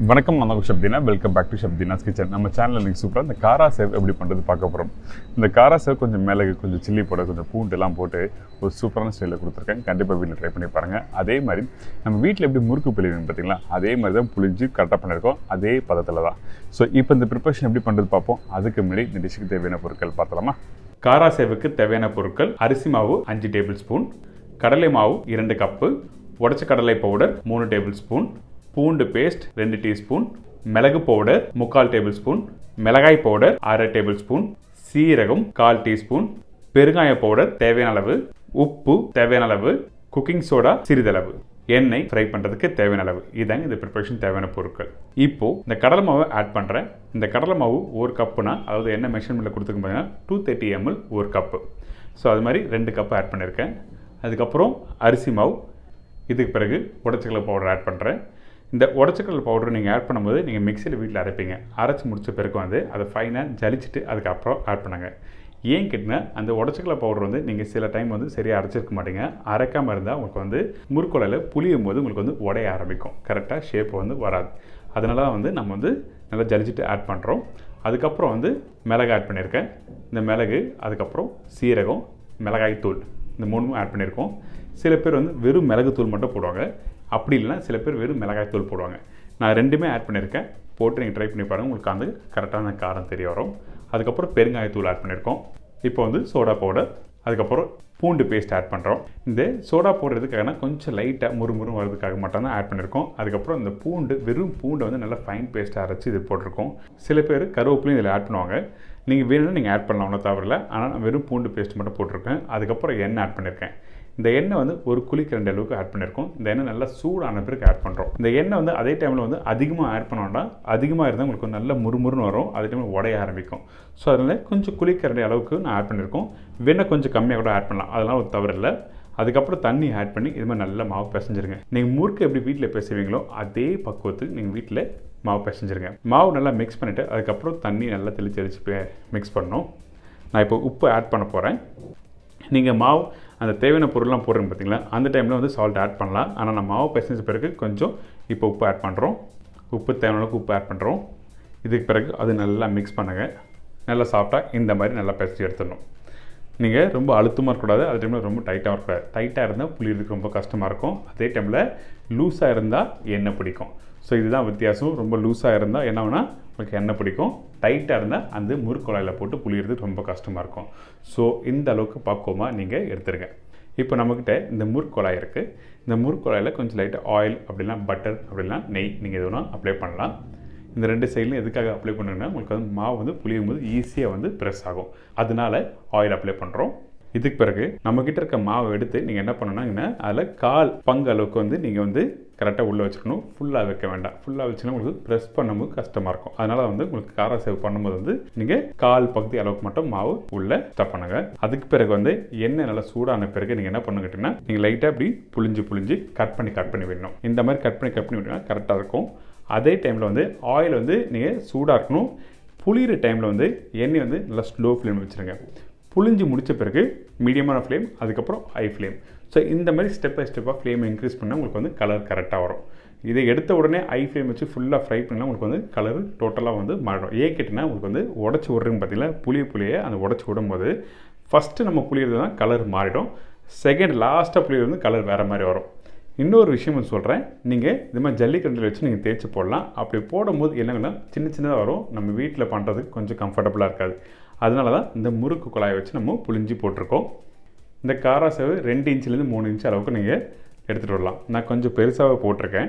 வணக்கம் நான் தான் Shabdina welcome back to Shabdina's kitchen நம்ம சேனலில் இன்றைக்கி சூப்பராக இந்த காரா சேவ் எப்படி பண்ணுறது பார்க்க போகிறோம் இந்த காரா சேவ் கொஞ்சம் மிளகு கொஞ்சம் சில்லி போட கொஞ்சம் பூண்டுலாம் போட்டு ஒரு சூப்பரான ஸ்டைலில் கொடுத்துருக்கேன் கண்டிப்பாக வீட்டில் ட்ரை பண்ணி பாருங்கள் அதே மாதிரி நம்ம வீட்டில் எப்படி முறுக்கு பிழிவுன்னு பார்த்தீங்களா அதே மாதிரி தான் புளிஞ்சு கரெக்டாக பண்ணியிருக்கோம் அதே பதத்தில் தான் ஸோ இப்போ இந்த ப்ரிப்பரேஷன் எப்படி பண்ணுறது பார்ப்போம் அதுக்கு முன்னாடி இந்த டிஷ்ஷுக்கு தேவையான பொருட்கள் பார்த்தலாமா காரா சேவுக்கு தேவையான பொருட்கள் அரிசி மாவு அஞ்சு டேபிள் ஸ்பூன் கடலை மாவு இரண்டு கப்பு உடச்ச கடலை பவுடர் மூணு டேபிள் ஸ்பூன் பூண்டு பேஸ்ட் ரெண்டு டீஸ்பூன் மிளகு பவுடர் முக்கால் டேபிள் ஸ்பூன் மிளகாய் பவுடர் அரை டேபிள் ஸ்பூன் சீரகம் கால் டீஸ்பூன் பெருங்காய பவுடர் தேவையான அளவு உப்பு தேவையான அளவு குக்கிங் சோடா சிறிதளவு எண்ணெய் ஃப்ரை பண்ணுறதுக்கு தேவையான அளவு இதாங்க இந்த ப்ரிப்பரேஷன் தேவையான பொருட்கள் இப்போ இந்த கடலை மாவை ஆட் பண்ணுறேன் இந்த கடலை மாவு ஒரு கப்புனா அதாவது என்ன மெஷர்மெண்ட்டில் கொடுத்துருக்கு பார்த்தீங்கன்னா டூ தேர்ட்டி எம்எல் ஒரு கப்பு ஸோ அது மாதிரி ரெண்டு கப்பு ஆட் பண்ணியிருக்கேன் அதுக்கப்புறம் அரிசி மாவு இதுக்கு பிறகு உடச்சக்கடலை பவுடர் ஆட் பண்ணுறேன் இந்த உடச்சக்கடலை பவுடர் நீங்கள் ஆட் பண்ணும்போது நீங்கள் மிக்சியில் வீட்டில் அரைப்பீங்க அரைச்சி முடிச்ச பிறகு வந்து அதை ஃபைனாக ஜலிச்சுட்டு அதுக்கப்புறம் ஆட் பண்ணுங்க ஏன் கேட்டினா அந்த உடச்சக்கடலை பவுடர் வந்து நீங்கள் சில டைம் வந்து சரியாக அரைச்சிருக்க மாட்டீங்க அரைக்காமல் இருந்தால் உங்களுக்கு வந்து முறுக்குலையில் புளியும் போது உங்களுக்கு வந்து உடைய ஆரம்பிக்கும் கரெக்டாக ஷேப் வந்து வராது அதனால தான் வந்து நம்ம வந்து நல்லா ஜலிச்சுட்டு ஆட் பண்ணுறோம் அதுக்கப்புறம் வந்து மிளகு ஆட் பண்ணியிருக்கேன் இந்த மிளகு அதுக்கப்புறம் சீரகம் மிளகாய் தூள் இந்த மூணும் ஆட் பண்ணியிருக்கோம் சில பேர் வந்து வெறும் மிளகுத்தூள் மட்டும் போடுவாங்க அப்படி இல்லைன்னா சில பேர் வெறும் மிளகாய்த்தூள் போடுவாங்க நான் ரெண்டுமே ஆட் பண்ணியிருக்கேன் போட்டு நீங்கள் ட்ரை பண்ணி பாருங்கள் உங்களுக்கு வந்து கரெக்டான காரம் தெரிய வரும் அதுக்கப்புறம் பெருங்காயத்தூள் ஆட் பண்ணியிருக்கோம் இப்போ வந்து சோடா பவுடர் அதுக்கப்புறம் பூண்டு பேஸ்ட் ஆட் பண்ணுறோம் இந்த சோடா போடுறதுக்காக கொஞ்சம் லைட்டாக முறுமுறு வரதுக்காக மட்டும் தான் ஆட் பண்ணியிருக்கோம் அதுக்கப்புறம் இந்த பூண்டு வெறும் பூண்டை வந்து நல்லா ஃபைன் பேஸ்ட்டாக அரைச்சி இது போட்டிருக்கோம் சில பேர் கருவேப்பிலையும் இதில் ஆட் பண்ணுவாங்க நீங்கள் வேணும்னா நீங்கள் ஆட் பண்ணலாம் ஒன்றும் தவறில்ல ஆனால் நான் வெறும் பூண்டு பேஸ்ட் மட்டும் போட்டிருக்கேன் அதுக்கப்புறம் எண்ணெய் ஆட் பண்ணியிருக்கேன் இந்த எண்ணெய் வந்து ஒரு குளிக்கு ரெண்டு அளவுக்கு ஆட் பண்ணியிருக்கோம் இந்த எண்ணெய் நல்லா சூடான பிறகு ஆட் பண்ணுறோம் இந்த எண்ணெய் வந்து அதே டைமில் வந்து அதிகமாக ஆட் பண்ணோம்னா அதிகமாக இருந்தால் உங்களுக்கு நல்ல முறுமுறுன்னு வரும் அதே டைமில் உடைய ஆரம்பிக்கும் ஸோ அதனால் கொஞ்சம் குளிக்கரண்டி அளவுக்கு நான் ஆட் பண்ணியிருக்கோம் வெண்ணெய் கொஞ்சம் கம்மியாக கூட ஆட் பண்ணலாம் அதெல்லாம் ஒரு தவறு இல்லை அதுக்கப்புறம் தண்ணி ஆட் பண்ணி இது மாதிரி நல்லா மாவு பிசைஞ்சிருங்க நீங்கள் முறுக்கு எப்படி வீட்டில் பேசுவீங்களோ அதே பக்குவத்துக்கு நீங்கள் வீட்டில் மாவு பிசைஞ்சிருங்க மாவு நல்லா மிக்ஸ் பண்ணிவிட்டு அதுக்கப்புறம் தண்ணி நல்லா தெளிச்சு தெளிச்சு மிக்ஸ் பண்ணணும் நான் இப்போ உப்பு ஆட் பண்ண போகிறேன் நீங்கள் மாவு அந்த தேவையான பொருள்லாம் போடுறீங்க பார்த்தீங்களா அந்த டைமில் வந்து சால்ட் ஆட் பண்ணலாம் ஆனால் நான் மாவு பிசைஞ்ச பிறகு கொஞ்சம் இப்போ உப்பு ஆட் பண்ணுறோம் உப்பு தேவையான அளவுக்கு உப்பு ஆட் பண்ணுறோம் இதுக்கு பிறகு அது நல்லா மிக்ஸ் பண்ணுங்கள் நல்லா சாஃப்டாக இந்த மாதிரி நல்லா பிசைஞ்சு எடுத்துடணும் நீங்கள் ரொம்ப அழுத்தமாக இருக்கக்கூடாது அதே டைமில் ரொம்ப டைட்டாக இருக்கக்கூடாது டைட்டாக இருந்தால் புளியறதுக்கு ரொம்ப கஷ்டமாக இருக்கும் அதே டைமில் லூஸாக இருந்தால் எண்ணெய் பிடிக்கும் ஸோ இதுதான் வித்தியாசம் ரொம்ப லூஸாக இருந்தால் என்ன வேணால் உங்களுக்கு எண்ணெய் பிடிக்கும் டைட்டாக இருந்தால் அந்த முறுக்குழாயில் போட்டு புளியறது ரொம்ப கஷ்டமாக இருக்கும் ஸோ இந்த அளவுக்கு பக்குவமாக நீங்கள் எடுத்துருங்க இப்போ நம்மக்கிட்ட இந்த முறுக்குழாய் இருக்குது இந்த முறுக்குழாயில் கொஞ்சம் லைட்டாக ஆயில் அப்படிலாம் பட்டர் அப்படிலாம் நெய் நீங்கள் எது வேணால் அப்ளை பண்ணலாம் இந்த ரெண்டு சைட்லையும் எதுக்காக அப்ளை பண்ணுங்கன்னா உங்களுக்கு வந்து மாவு வந்து புளியும் போது ஈஸியாக வந்து ப்ரெஸ் ஆகும் அதனால ஆயில் அப்ளை பண்ணுறோம் இதுக்கு பிறகு நம்மக்கிட்ட இருக்க மாவை எடுத்து நீங்கள் என்ன பண்ணணும்னா அதில் கால் பங்கு அளவுக்கு வந்து நீங்கள் வந்து கரெக்டாக உள்ளே வச்சுக்கணும் ஃபுல்லாக வைக்க வேண்டாம் ஃபுல்லாக வச்சுன்னா உங்களுக்கு ப்ரெஸ் பண்ணும்போது கஷ்டமாக இருக்கும் அதனால் வந்து உங்களுக்கு கார சேவ் பண்ணும்போது வந்து நீங்கள் கால் பகுதி அளவுக்கு மட்டும் மாவு உள்ளே ஸ்டப் பண்ணுங்க அதுக்கு பிறகு வந்து எண்ணெய் நல்லா சூடான பிறகு நீங்கள் என்ன பண்ணுங்கிட்டீங்கன்னா நீங்கள் லைட்டாக இப்படி புளிஞ்சு புளிஞ்சு கட் பண்ணி கட் பண்ணி விடணும் இந்த மாதிரி கட் பண்ணி கட் பண்ணி விட்டீங்கன்னா கரெக்டாக இருக்கும் அதே டைமில் வந்து ஆயில் வந்து நீங்கள் சூடாக இருக்கணும் புளிகிற டைமில் வந்து எண்ணெய் வந்து நல்லா ஸ்லோ ஃப்ளேம் வச்சுருங்க புளிஞ்சு முடித்த பிறகு மீடியமான ஃப்ளேம் அதுக்கப்புறம் ஹை ஃப்ளேம் ஸோ இந்த மாதிரி ஸ்டெப் பை ஸ்டெப்பாக ஃப்ளேம் இன்க்ரீஸ் பண்ணால் உங்களுக்கு வந்து கலர் கரெக்டாக வரும் இதை எடுத்த உடனே ஹை ஃப்ளேம் வச்சு ஃபுல்லாக ஃப்ரை பண்ணால் உங்களுக்கு வந்து கலர் டோட்டலாக வந்து மாறும் ஏன் கேட்டிங்கன்னா உங்களுக்கு வந்து உடச்சி விட்றீங்க பார்த்தீங்களா புளிய புளியை அந்த உடச்சி விடும்போது ஃபஸ்ட்டு நம்ம புளியறது தான் கலர் மாறிடும் செகண்ட் லாஸ்ட்டாக புளியது வந்து கலர் வேறு மாதிரி வரும் இன்னொரு விஷயம் வந்து சொல்கிறேன் நீங்கள் இது மாதிரி ஜல்லிக்கண்டில் வச்சு நீங்கள் தேய்ச்சி போடலாம் அப்படி போடும்போது என்னங்கன்னா சின்ன சின்னதாக வரும் நம்ம வீட்டில் பண்ணுறதுக்கு கொஞ்சம் கம்ஃபர்டபுளாக இருக்காது அதனால தான் இந்த முறுக்கு குழாயை வச்சு நம்ம புளிஞ்சு போட்டிருக்கோம் இந்த காரா சேவு ரெண்டு இன்ச்சிலேருந்து மூணு இன்ச் அளவுக்கு நீங்கள் எடுத்துகிட்டு வரலாம் நான் கொஞ்சம் பெருசாகவே போட்டிருக்கேன்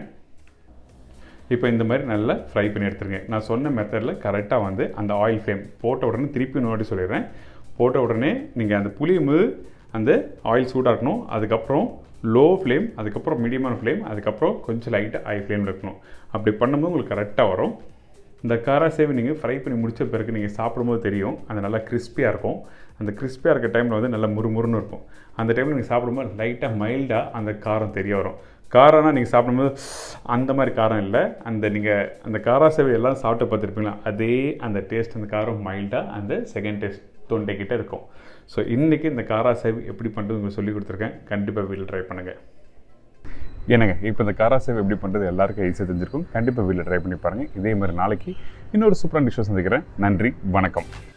இப்போ இந்த மாதிரி நல்லா ஃப்ரை பண்ணி எடுத்துருங்க நான் சொன்ன மெத்தடில் கரெக்டாக வந்து அந்த ஆயில் ஃப்ளேம் போட்ட உடனே திருப்பி நோட்டி சொல்லிடுறேன் போட்ட உடனே நீங்கள் அந்த புளியும் போது அந்த ஆயில் சூடாக இருக்கணும் அதுக்கப்புறம் லோ ஃப்ளேம் அதுக்கப்புறம் மீடியமான ஃப்ளேம் அதுக்கப்புறம் கொஞ்சம் லைட்டாக ஹை ஃப்ளேமில் இருக்கணும் அப்படி பண்ணும்போது உங்களுக்கு கரெக்டாக வரும் இந்த காரா சேவை நீங்கள் ஃப்ரை பண்ணி முடித்த பிறகு நீங்கள் சாப்பிடும்போது தெரியும் அது நல்லா கிறிஸ்பியாக இருக்கும் அந்த கிறிஸ்பியாக இருக்க டைமில் வந்து நல்லா முறுமுறுன்னு இருக்கும் அந்த டைமில் நீங்கள் சாப்பிடும்போது லைட்டாக மைல்டாக அந்த காரம் தெரிய வரும் காரம்னா நீங்கள் சாப்பிடும்போது அந்த மாதிரி காரம் இல்லை அந்த நீங்கள் அந்த காரா சேவை எல்லாம் சாப்பிட்டு பார்த்துருப்பீங்களா அதே அந்த டேஸ்ட் அந்த காரம் மைல்டாக அந்த செகண்ட் டேஸ்ட் தொண்டைக்கிட்ட இருக்கும் ஸோ இன்றைக்கி இந்த காரா சேவை எப்படி பண்ணுறது உங்களுக்கு சொல்லி கொடுத்துருக்கேன் கண்டிப்பாக வீட்டில் ட்ரை பண்ணுங்கள் என்னங்க இப்போ இந்த காரா சேவ் எப்படி பண்ணுறது எல்லாருக்கும் ஈஸியாக தெரிஞ்சிருக்கும் கண்டிப்பாக வீட்டில் ட்ரை பண்ணி பாருங்கள் இதே மாதிரி நாளைக்கு இன்னொரு சூப்பரான டிஷ்ஷை சந்திக்கிறேன் நன்றி வணக்கம்